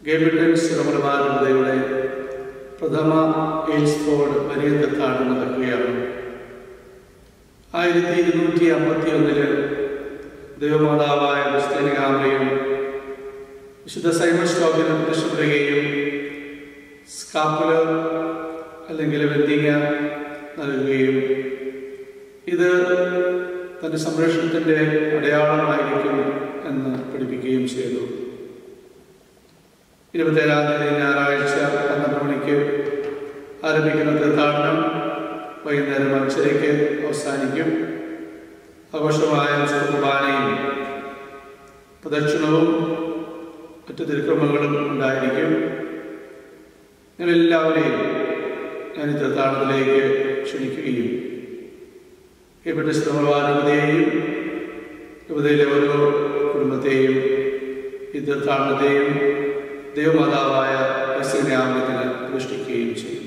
ഗേബിട്ടൻസ് റമണമാരുടെ പ്രഥമ എയിൽസ്ഫോർഡ് പര്യന്തത്താണ് നടക്കുകയാണ് ആയിരത്തി ഇരുന്നൂറ്റി അമ്പത്തി ഒന്നില് ദൈവമാതാവായ ക്രിസ്ത്യാനികാമയും വിശുദ്ധ സൈമൺ സ്റ്റോക്കിന് പ്രത്യക്ഷപ്പെടുകയും സ്കാപ്പുലർ അല്ലെങ്കിൽ വെന്തിങ്ങ നൽകുകയും ഇത് തൻ്റെ സംരക്ഷണത്തിൻ്റെ അടയാളമായിരിക്കും എന്ന് പഠിപ്പിക്കുകയും ചെയ്തു ഇരുപത്തേഴാം തീയതി ഞായറാഴ്ച പന്ത്രണ്ട് മണിക്ക് ആരംഭിക്കുന്ന തീർത്ഥാടനം വൈകുന്നേരം അഞ്ചരയ്ക്ക് അവസാനിക്കും ആഘോഷമായ കുർബാനയും പ്രദക്ഷിണവും മറ്റു തിരുക്രമങ്ങളും ഉണ്ടായിരിക്കും ഞങ്ങളെല്ലാവരെയും ഞാൻ ഈ തീർത്ഥാടനത്തിലേക്ക് ക്ഷണിക്കുകയും ഇവിടെ സ്ഥലവാനുപതയെയും യുവതയിലെ ഓരോ കുടുംബത്തെയും ഈ തീർത്ഥാടനത്തെയും ദൈവമാതാവായ ക്രിസ്ത്യനാമത്തിന് പ്രതിഷ്ഠിക്കുകയും ചെയ്യും